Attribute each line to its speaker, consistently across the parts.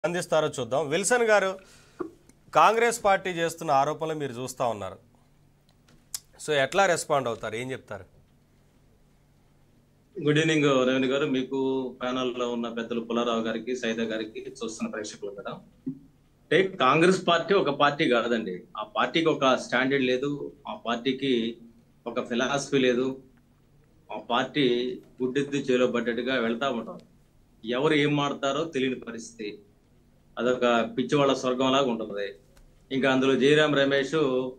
Speaker 1: అందిస్తారో చూద్దాం విల్సన్ గారు కాంగ్రెస్ పార్టీ చేస్తున్న ఆరోపణలు మీరు చూస్తూ ఉన్నారు సో ఎట్లా రెస్పాండ్ అవుతారు ఏం చెప్తారు
Speaker 2: గుడ్ ఈవినింగ్ రవీంద్ర గారు మీకు ప్యానల్ లో ఉన్న పెద్దలు పుల్లారావు గారికి సైదా గారికి చూస్తున్న ప్రేక్షకులు కదా అంటే కాంగ్రెస్ పార్టీ ఒక పార్టీ కాదండి ఆ పార్టీకి ఒక స్టాండర్డ్ లేదు ఆ పార్టీకి ఒక ఫిలాసఫీ లేదు ఆ పార్టీ గుడ్డెద్దు చేలో పడ్డట్టుగా వెళ్తా ఉంటాం ఎవరు ఏం మాడతారో తెలియని పరిస్థితి అదొక పిచ్చివాళ్ళ స్వర్గం లాగా ఉంటుంది ఇంకా అందులో జయరాం రమేష్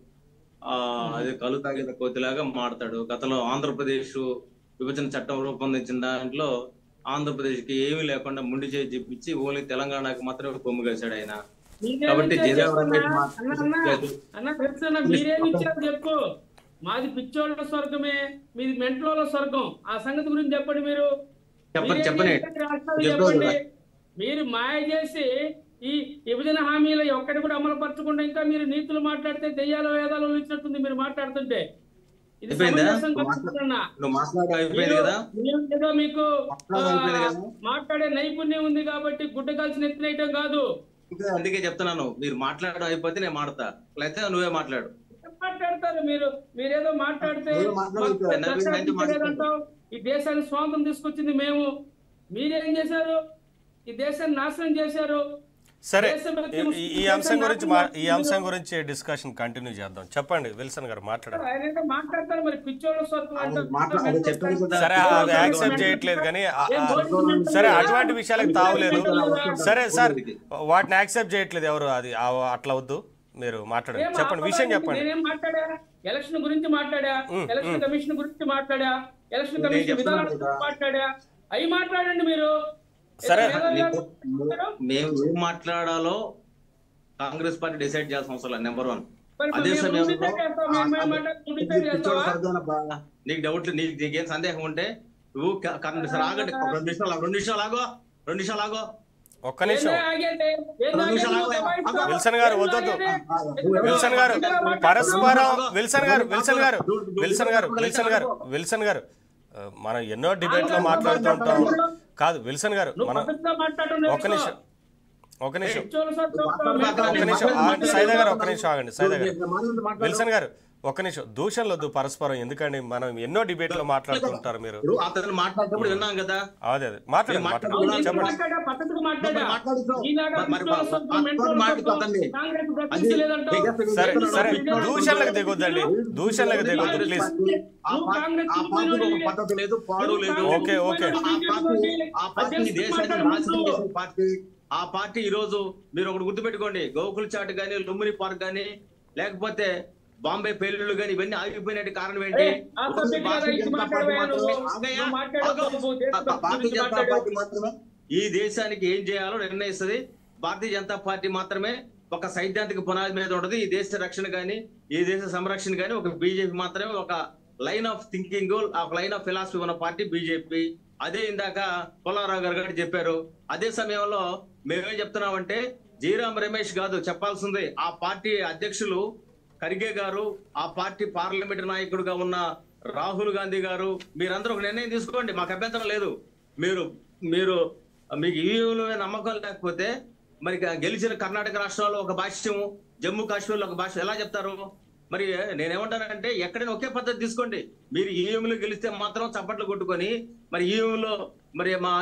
Speaker 2: ఆ అది కలు తాగిన కోతిలాగా మాడతాడు గతంలో ఆంధ్రప్రదేశ్ విభజన చట్టం రూపొందించిన దాంట్లో ఆంధ్రప్రదేశ్ కి ఏమీ లేకుండా ముండి చేసి చెప్పించి ఓన్లీ తెలంగాణకు మాత్రమే కొమ్ము కాశాడు ఆయన కాబట్టి జయరాం రమేష్ మాట్లాడుతున్నట్టు
Speaker 3: అన్న తెలుసన్న మీరేమి ఇచ్చారు చెప్పు మాది పిచ్చోళ్ళ స్వర్గమే మీది మెంట్లోళ్ళ స్వర్గం ఆ సంగతి గురించి చెప్పండి మీరు
Speaker 2: చెప్పండి
Speaker 3: మీరేం
Speaker 2: చెప్పండి
Speaker 3: చేశారు రాష్ట్రాలు
Speaker 2: చెప్పారు
Speaker 3: చెప్పండి
Speaker 2: కదా.
Speaker 3: మీరు మాయ చేసి ఈ విభజన హామీలు ఒక్కటి కూడా అమలు పరచకుండా ఇంకా మీరు నీతులు మాట్లాడితే దెయ్యాలు వేదాలు ఇచ్చినట్టుంది మీరు మాట్లాడుతుంటే ఇది
Speaker 2: అయిపోయిందా?
Speaker 3: సమంజసం కాదన్న.
Speaker 2: నువ్వు మాట్లాడడం అయిపోయింది
Speaker 3: మీరు-
Speaker 2: కదా
Speaker 3: మీరు ఏదో మీకు
Speaker 2: మాట్లాడడం అయిపోయింది
Speaker 3: ఆ,
Speaker 2: కదా?
Speaker 3: మాట్లాడే నైపుణ్యం ఉంది కాబట్టి గుడ్డ కలిసి నెత్తినేయటం కాదు
Speaker 2: ఇంకా అందుకే చెప్తున్నాను మీరు మాట్లాడడం అయిపోతే నేను మాడతా లేకపోతే నువ్వే మాట్లాడు
Speaker 3: ఏం మాట్లాడతారు మీరు మీరేదో మాట్లాడితే
Speaker 2: మీరు మాట్లాడదు.
Speaker 3: మాకు
Speaker 2: నవీన్
Speaker 3: దర్శనం
Speaker 2: అయితే
Speaker 3: ఇచ్చేదంటావు. ఈ దేశానికి స్వాతంత్రం తీసుకొచ్చింది మేము మీరేం చేశారు ఈ దేశాన్ని నాశనం చేశారు
Speaker 1: సరే
Speaker 3: దేశభక్తి
Speaker 1: ఈ- ఈ- ఈ అంశం
Speaker 3: దేశాన్ని
Speaker 1: గురించి మా
Speaker 3: నాశనం
Speaker 1: ఈ
Speaker 3: చేశారు.
Speaker 1: అంశం గురించి డిస్కషన్ కంటిన్యూ చేద్దాం చెప్పండి విల్సన్ గారు మాట్లాడండి
Speaker 3: ఆయన ఏదో మాట్లాడతారు మరి పిచ్చోళ్ళ స్వర్గం
Speaker 2: ఆయన
Speaker 3: అంటారు.
Speaker 2: మాట్లా- ఆయన చెప్పాడు కదా.
Speaker 1: సరే అది యాక్సెప్ట్ చేయట్లేదు కానీ ఆ-
Speaker 3: ఏం
Speaker 1: ఆ-
Speaker 3: గవర్నమెంట్
Speaker 1: సరే
Speaker 3: లేదా?
Speaker 1: అటువంటి విషయాలకు తావులేదు సరే సార్
Speaker 2: ఇది.
Speaker 1: వాటిని యాక్సెప్ట్ చేయట్లేదు ఎవరు అది ఆ- అట్లా వద్దు మీరు మాట్లాడండి
Speaker 3: ఏం
Speaker 1: చెప్పండి విషయం
Speaker 3: ఆపడానికి
Speaker 1: చెప్పండి
Speaker 3: నేనేం మాట్లాడా ఎలక్షన్ గురించి మాట్లాడా ఎలక్షన్ కమిషన్ గురించి మాట్లాడా ఎలక్షన్
Speaker 2: నేను
Speaker 3: కమిషన్
Speaker 2: చెప్తున్నాను
Speaker 3: విధానాల
Speaker 2: కదా.
Speaker 3: గురించి మాట్లాడా అవి మాట్లాడండి మీరు
Speaker 1: సరే.
Speaker 3: ఏదో వేదాలు
Speaker 2: నీకు-
Speaker 3: చెప్తున్నారు.
Speaker 2: మేము ఏం మాట్లాడాలో కాంగ్రెస్ పార్టీ డిసైడ్ చేయాల్సిన అవసరం లేదు నెంబర్ వన్
Speaker 3: మరి
Speaker 2: అదే
Speaker 3: మేము
Speaker 2: సమయంలో
Speaker 3: డిసైడ్ చేస్తాం, మేము ఏం మాట్లాడాలి, నువ్వు డిసైడ్ చేస్తావా?
Speaker 2: నీకు డౌట్ నీకు నీకేం సందేహం ఉంటే నువ్వు క- క- సరే ఆగండి ఒక రెండు నిమిషాలు ఆగు, రెండు నిమిషాలు ఆగో రెండు నిమిషాలు ఆగో
Speaker 1: ఒక్క నిమిషం
Speaker 3: ఏందే ఆగేది? ఏంది
Speaker 2: రెండు నిమిషాలు
Speaker 3: ఆగేది?
Speaker 2: ఆగు.
Speaker 3: దబాయిస్తావు?
Speaker 1: విల్సన్ గారు
Speaker 3: ఏంది
Speaker 1: వద్దొద్దు.
Speaker 3: ఆగేది?
Speaker 1: విల్సన్ గారు పరస్పరం విల్సన్ గారు విల్సన్ గారు విల్సన్ గారు విల్సన్ గారు విల్సన్ గారు ఆ, మనం ఎన్నో డిబేట్ లో మాట్లాడుతూ ఉంటాం కాదు విల్సన్ గారు
Speaker 3: నువ్వు
Speaker 1: మనం
Speaker 3: పద్ధతిగా మాట్లాడడం
Speaker 1: ఒక
Speaker 3: నేర్చుకో.
Speaker 1: నిమిషం ఒక నిమిషం
Speaker 3: పిచ్చోళ్ళ సత్యం
Speaker 1: ఒక్క నిమిషం ఆగండి సైదా గారు ఒక్క నిమిషం ఆగండి సైదా గారు విల్సన్ గారు ఒక్క నిమిషం దూషణలు వద్దు పరస్పరం ఎందుకండి మనం ఎన్నో డిబేట్ లో మాట్లాడుతుంటారు మీరు
Speaker 2: ఇప్పుడు అతను మాట్లాడేటప్పుడు విన్నాం కదా
Speaker 1: అదే అదే మాట్లాడండి మాట్లాడండి
Speaker 3: అవును, ఎందుకు
Speaker 1: చెప్పండి
Speaker 3: మాట్లాడా? పద్ధతిగా మాట్లాడా?
Speaker 2: మరి మాట్లాడుతావు.
Speaker 3: నీలాగా
Speaker 2: మరి- మరి-
Speaker 3: పిచ్చోళ్ళ సత్యం,
Speaker 2: మరి-
Speaker 3: మెంటోళ్ళ
Speaker 2: మాట్లాడుతావు
Speaker 3: సత్యం,
Speaker 2: అతన్ని.
Speaker 3: కాంగ్రెస్
Speaker 2: అది
Speaker 3: బ్రతికించలేదంటావు.
Speaker 1: సరే సరే దూషణలకు దిగొద్దండి దూషణలకు దిగొద్దు ప్లీజ్
Speaker 2: ఆ పార్టీ- ఆ పార్టీకి ఒక పద్ధతి లేదు పాడు లేదు
Speaker 1: ఓకే, ఓకే.
Speaker 2: ఆ పార్టీ ఆ పార్టీ ఈ దేశాన్ని నాశనం చేసే పార్టీ ఆ పార్టీ ఈ రోజు మీరు ఒకటి గుర్తుపెట్టుకోండి గోకుల్ చాట్ గానీ లుంబిని పార్క్ గానీ లేకపోతే బాంబే పేలుళ్ళు గానీ ఇవన్నీ ఆగిపోయినట్టు కారణం ఏంటి
Speaker 3: ఏయ్, ఆ సబ్జెక్ట్ కదా
Speaker 2: భారతీయ
Speaker 3: ఇచ్చి
Speaker 2: జనతా పార్టీ
Speaker 3: మాట్లాడవా
Speaker 2: మాత్రమే-
Speaker 3: నువ్వు?
Speaker 2: ఆగయ్యా,
Speaker 3: నువ్వు మాట్లాడు
Speaker 2: ఆగు.
Speaker 3: బాబు, దేశభక్తి
Speaker 2: భారతీయ
Speaker 3: గురించి
Speaker 2: జనతా
Speaker 3: మాట్లాడు.
Speaker 2: పార్టీ మాత్రమే ఈ దేశానికి ఏం చేయాలో నిర్ణయిస్తుంది భారతీయ జనతా పార్టీ మాత్రమే ఒక సైద్ధాంతిక పునాది మీద ఉండదు ఈ దేశ రక్షణ గాని ఈ దేశ సంరక్షణ గాని ఒక బీజేపీ మాత్రమే ఒక లైన్ ఆఫ్ థింకింగ్ ఒక లైన్ ఆఫ్ ఫిలాసఫీ ఉన్న పార్టీ బీజేపీ అదే ఇందాక పుల్లారావు గారు గారు చెప్పారు అదే సమయంలో మేమేం చెప్తున్నామంటే జీరామ్ రమేష్ కాదు చెప్పాల్సింది ఆ పార్టీ అధ్యక్షులు ఖర్గే గారు ఆ పార్టీ పార్లమెంట్ నాయకుడుగా ఉన్న రాహుల్ గాంధీ గారు మీరందరూ ఒక నిర్ణయం తీసుకోండి మాకు అభ్యంతరం లేదు మీరు మీరు మీకు ఈవీఎంల మీద నమ్మకం లేకపోతే మరి గెలిచిన కర్ణాటక రాష్ట్రంలో ఒక భాష్యము జమ్మూ కాశ్మీర్లో ఒక భాష ఎలా చెప్తారు మరి నేనేమంటానంటే ఎక్కడైనా ఒకే పద్ధతి తీసుకోండి మీరు ఈవీఎంలు గెలిస్తే మాత్రం చప్పట్లు కొట్టుకొని మరి ఈవీఎంలో మరి మా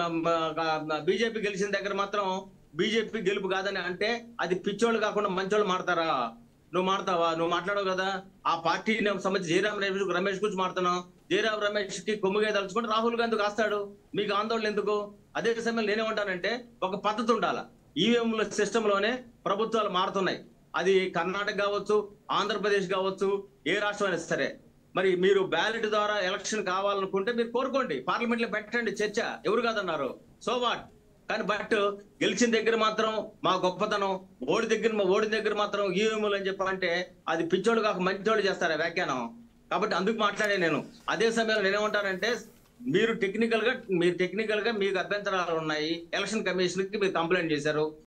Speaker 2: బీజేపీ గెలిచిన దగ్గర మాత్రం బీజేపీ గెలుపు కాదని అంటే అది పిచ్చోళ్ళు కాకుండా మంచోళ్ళు మాడతారా నువ్వు మాడతావా నువ్వు మాట్లాడవు కదా ఆ పార్టీ సంబంధించి జయరాం రమేష్ రమేష్ గురించి మాడుతున్నావు జయరాం రమేష్ కి కొమ్ముగా తలుచుకుంటే రాహుల్ గాంధీ కాస్తాడు మీకు ఆందోళన ఎందుకు అదే సమయంలో నేనేమంటానంటే ఒక పద్ధతి ఉండాలా ఈవీఎంల సిస్టమ్ లోనే ప్రభుత్వాలు మారుతున్నాయి అది కర్ణాటక కావచ్చు ఆంధ్రప్రదేశ్ కావచ్చు ఏ రాష్ట్రం అయినా సరే మరి మీరు బ్యాలెట్ ద్వారా ఎలక్షన్ కావాలనుకుంటే మీరు కోరుకోండి పార్లమెంట్ లో పెట్టండి చర్చ ఎవరు కాదన్నారు సో వాట్ కానీ బట్ గెలిచిన దగ్గర మాత్రం మా గొప్పతనం ఓడి దగ్గర మా ఓడి దగ్గర మాత్రం ఈవీఎంలు అని చెప్పాలంటే అది పిచ్చోడు కాక మంచోడు చేస్తారా వ్యాఖ్యానం కాబట్టి అందుకు మాట్లాడే నేను అదే సమయంలో నేనేమంటానంటే మీరు టెక్నికల్ గా మీరు టెక్నికల్ గా మీకు అభ్యంతరాలు ఉన్నాయి ఎలక్షన్ కమిషన్ కి మీరు కంప్లైంట్ చేశారు